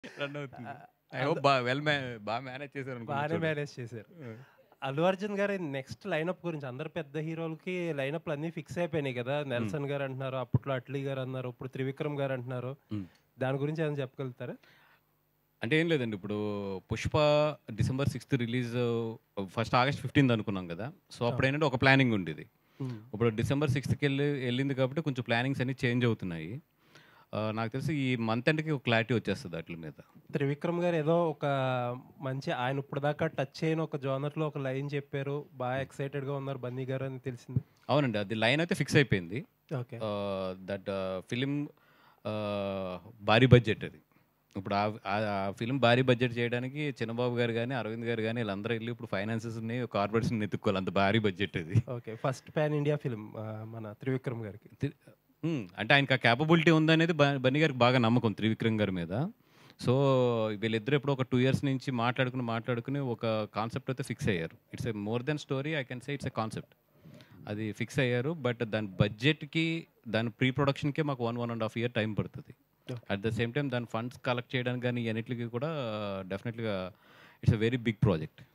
Run అవుతుంది I hope బాగా well బాగా మేనేజ్ చేశారు బాగానే అనుకుంటా మేనేజ్ చేశారు అల్లు అర్జున్ గారి నెక్స్ట్ లైనప్ గురించి అందరు పెద్ద హీరోలకి లైనప్లు అన్నీ ఫిక్స్ అయిపోయినాయి కదా నెల్సన్ గారు అంటున్నారు అప్పట్లో అట్లీ గారు అన్నారు ఇప్పుడు త్రివిక్రమ్ గారు అంటున్నారు Hmm. దాని గురించి ఏమైనా చెప్పగలుగుతారా అంటే ఏం లేదండి ఇప్పుడు Pushpa December sixth release first August fifteenth అనుకున్నాం కదా సో అప్పుడు ఏంటంటే ఒక ప్లానింగ్ ఉండేది ఇప్పుడు డిసెంబర్ సిక్స్త్కి వెళ్ళి వెళ్ళింది కాబట్టి కొంచెం ప్లానింగ్స్ అన్ని చేంజ్ అవుతున్నాయి ఆ, నాకు తెలిసి ఈ మంత్ ఎండ్కి ఒక క్లారిటీ వచ్చేస్తుంది వాటి మీద త్రివిక్రమ్ గారు ఏదో ఒక మంచి ఆయన ఇప్పుడు దాకా టచ్ చేయని ఒక జోనర్ లో ఒక లైన్ చెప్పారు బాగా ఎక్సైటెడ్ గా ఉన్నారు బన్నీ గారు అని తెలిసింది అవునండి అది లైన్ అయితే ఫిక్స్ అయిపోయింది ఓకే దట్ ఫిలిం భారీ బడ్జెట్ అది ఇప్పుడు ఆ ఆ ఫిలిం భారీ బడ్జెట్ చేయడానికి చిన్నబాబు గారు కానీ అరవింద్ గారు కానీ వీళ్ళందరూ వెళ్ళి ఇప్పుడు ఫైనాన్సెస్ని కార్పొరేషన్ ఎత్తుక్కోవాలి అంత భారీ బడ్జెట్ అది okay first pan India film మన త్రివిక్రమ్ గారికి తి- ఉమ్, అంటే ఆయనకి ఆ క్యాపబిలిటీ ఉందనేది బ- బన్నీ గారికి బాగా నమ్మకం త్రివిక్రమ్ గారి మీద సో వీళ్ళిద్దరు ఎప్పుడు ఒక టూ ఇయర్స్ నుంచి మాట్లాడుకుని మాట్లాడుకుని ఒక కాన్సెప్ట్ అయితే ఫిక్స్ అయ్యారు it's a more than story I can say it's a concept అది ఫిక్స్ అయ్యారు బట్ దాని బడ్జెట్కి దాని ప్రీ ప్రొడక్షన్కి మాకు one one and half year time పడుతుంది అట్ ద సేమ్ టైం దాని ఫండ్స్ కలెక్ట్ చేయడానికి కానీ అన్నిటికి కూడా డెఫినెట్గా it's a very big project